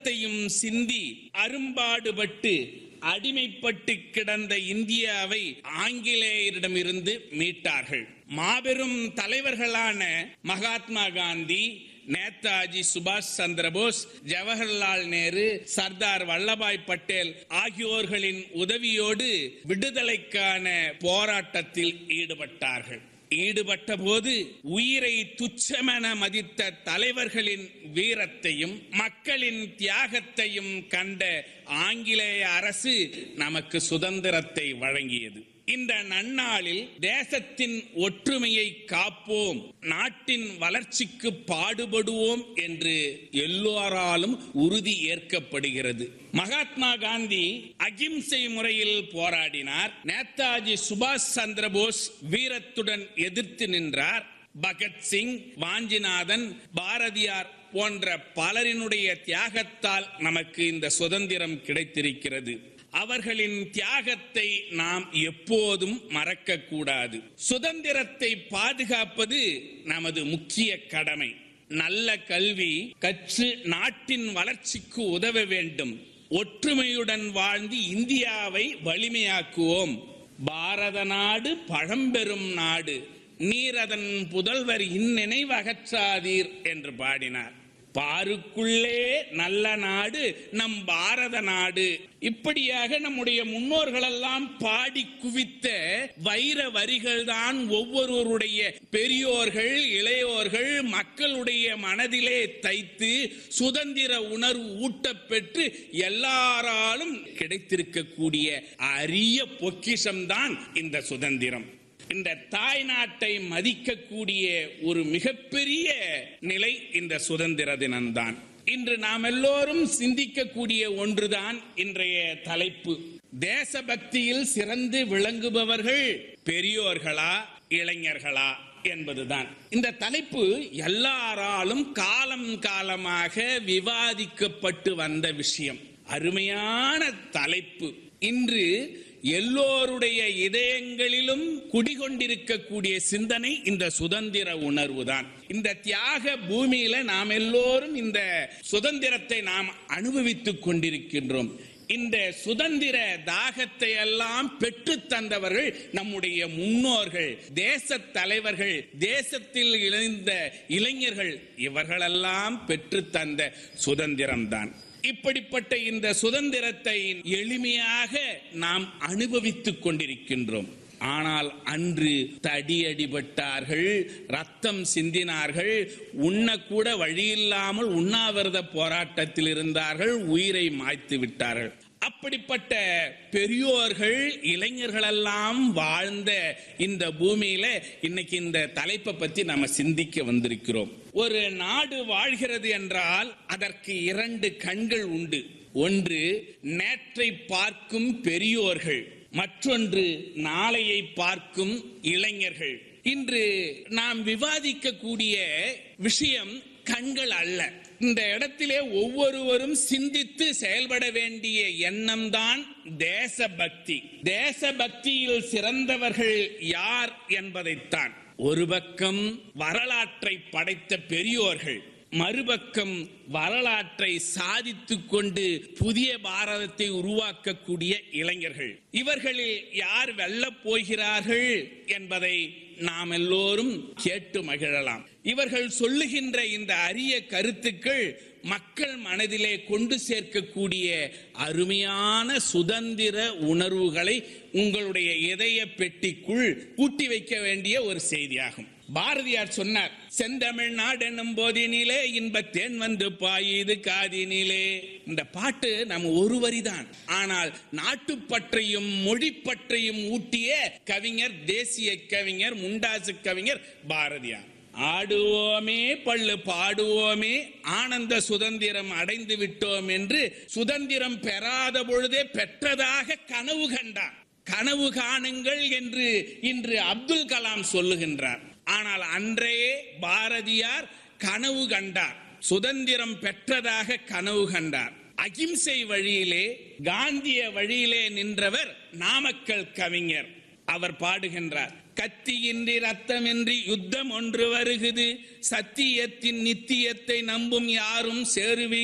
ரத்தத்தையும் சிந்தி அரும்பாடுபட்டு அடிமைப்பட்டு கிடந்த இந்தியாவை ஆங்கிலேயரிடமிருந்து மீட்டார்கள் மாபெரும் தலைவர்களான மகாத்மா காந்தி நேதாஜி சுபாஷ் சந்திர போஸ் ஜவஹர்லால் நேரு சர்தார் வல்லபாய் பட்டேல் ஆகியோர்களின் உதவியோடு விடுதலைக்கான போராட்டத்தில் ஈடுபட்டார்கள் ஈடுபட்ட போது உயிரை துச்சமென மதித்த தலைவர்களின் வீரத்தையும் மக்களின் தியாகத்தையும் கண்ட ஆங்கிலேய அரசு நமக்கு சுதந்திரத்தை வழங்கியது இந்த நன்னாளில் தேசத்தின் ஒற்றுமையை காப்போம் நாட்டின் வளர்ச்சிக்கு பாடுபடுவோம் என்று எல்லோராலும் உறுதி ஏற்கப்படுகிறது மகாத்மா காந்தி அகிம்சை முறையில் போராடினார் நேதாஜி சுபாஷ் சந்திர போஸ் வீரத்துடன் எதிர்த்து நின்றார் பகத்சிங் வாஞ்சிநாதன் பாரதியார் போன்ற பலரினுடைய தியாகத்தால் நமக்கு இந்த சுதந்திரம் கிடைத்திருக்கிறது அவர்களின் தியாகத்தை நாம் எப்போதும் மறக்க கூடாது சுதந்திரத்தை பாதுகாப்பது நமது முக்கிய கடமை நல்ல கல்வி கற்று நாட்டின் வளர்ச்சிக்கு உதவ வேண்டும் ஒற்றுமையுடன் வாழ்ந்து இந்தியாவை வலிமையாக்குவோம் பாரத நாடு பழம்பெரும் நாடு நீர் அதன் புதல்வர் இந்நினைவகற்றாதீர் என்று பாடினார் பாருக்குள்ளே நல்ல நாடு நம் பாரத நாடு இப்படியாக நம்முடைய முன்னோர்களெல்லாம் பாடி குவித்த வைர வரிகள் தான் ஒவ்வொருவருடைய பெரியோர்கள் இளையோர்கள் மக்களுடைய மனதிலே தைத்து சுதந்திர உணர்வு ஊட்டப்பெற்று எல்லாராலும் கிடைத்திருக்கக்கூடிய அரிய பொக்கிஷம்தான் இந்த சுதந்திரம் இந்த தாய் நாட்டை மதிக்கக்கூடிய ஒரு மிகப்பெரிய நிலை இந்த சுதந்திர தினம்தான் இன்று நாம் எல்லோரும் சிந்திக்கக்கூடிய ஒன்றுதான் இன்றைய தலைப்பு தேசபக்தியில் சிறந்து விளங்குபவர்கள் பெரியோர்களா இளைஞர்களா என்பதுதான் இந்த தலைப்பு எல்லாராலும் காலம் காலமாக விவாதிக்கப்பட்டு வந்த விஷயம் அருமையான தலைப்பு இன்று எல்லோருடைய இதயங்களிலும் குடிகொண்டிருக்கக்கூடிய சிந்தனை இந்த சுதந்திர உணர்வு தான் இந்த தியாக பூமியில நாம் எல்லோரும் இந்த சுதந்திரத்தை நாம் அனுபவித்துக் கொண்டிருக்கின்றோம் இந்த சுதந்திர தாகத்தை எல்லாம் பெற்று தந்தவர்கள் நம்முடைய முன்னோர்கள் தேச தலைவர்கள் தேசத்தில் இணைந்த இளைஞர்கள் இவர்களெல்லாம் பெற்று தந்த சுதந்திரம்தான் இப்படிப்பட்ட இந்த சுதந்திரத்தை எளிமையாக நாம் அனுபவித்துக் கொண்டிருக்கின்றோம் ஆனால் அன்று தடியடிபட்டார்கள் ரத்தம் சிந்தினார்கள் உண்ணக்கூட வழியில்லாமல் உண்ணாவிரத போராட்டத்தில் இருந்தார்கள் உயிரை மாய்த்து விட்டார்கள் அப்படிப்பட்ட பெரியோர்கள் இளைஞர்களெல்லாம் வாழ்ந்த இந்த பூமியில இன்னைக்கு இந்த தலைப்பை பத்தி நம்ம சிந்திக்க வந்திருக்கிறோம் ஒரு நாடு வாழ்கிறது என்றால் அதற்கு இரண்டு கண்கள் உண்டு ஒன்று நேற்றை பார்க்கும் பெரியோர்கள் மற்றொன்று நாளையை பார்க்கும் இளைஞர்கள் இன்று நாம் விவாதிக்கக்கூடிய விஷயம் கண்கள் அல்ல இந்த இடத்திலே ஒவ்வொருவரும் சிந்தித்து செயல்பட வேண்டிய எண்ணம் தான் தேசபக்தி தேசபக்தியில் சிறந்தவர்கள் யார் என்பதைத்தான் ஒரு பக்கம் வரலாற்றை படைத்த பெரியோர்கள் மறுபக்கம் வரலாற்றை சாதித்துக் கொண்டு புதிய பாரதத்தை உருவாக்கக்கூடிய இளைஞர்கள் இவர்களில் யார் வெல்லப் போகிறார்கள் என்பதை நாம் எல்லோரும் கேட்டு மகிழலாம் இவர்கள் சொல்லுகின்ற இந்த அரிய கருத்துக்கள் மக்கள் மனதிலே கொண்டு சேர்க்கக்கூடிய அருமையான சுதந்திர உணர்வுகளை உங்களுடைய இதய பெட்டிக்குள் பூட்டி வைக்க வேண்டிய ஒரு செய்தியாகும் பாரதியார் சொன்னார் செந்தமிழ் நாடு என்னும் போதினிலே இன்ப தேன் வந்து பாயுது காதினிலே இந்த பாட்டு நம்ம ஒரு வரிதான் ஆனால் நாட்டுப்பற்றையும் மொழிப்பற்றையும் ஊட்டிய கவிஞர் தேசிய கவிஞர் முண்டாசு கவிஞர் பாரதியார் ஆடுவோமே பள்ளு பாடுவோமே ஆனந்த சுதந்திரம் அடைந்து விட்டோம் என்று சுதந்திரம் பெறாத பொழுதே பெற்றதாக கனவு கண்டார் கனவு காணுங்கள் என்று இன்று அப்துல் கலாம் சொல்லுகின்றார் ஆனால் அன்றையே பாரதியார் கனவு கண்டார் சுதந்திரம் பெற்றதாக கனவு கண்டார் அகிம்சை வழியிலே காந்திய வழியிலே நின்றவர் நாமக்கல் கவிஞர் அவர் பாடுகின்றார் கத்தியின்றி ரத்தமின்றி யுத்தம் ஒன்று வருகுது சத்தியத்தின் நித்தியத்தை நம்பும் யாரும் சேருவீர்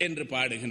என்று பாடுகின்றனர்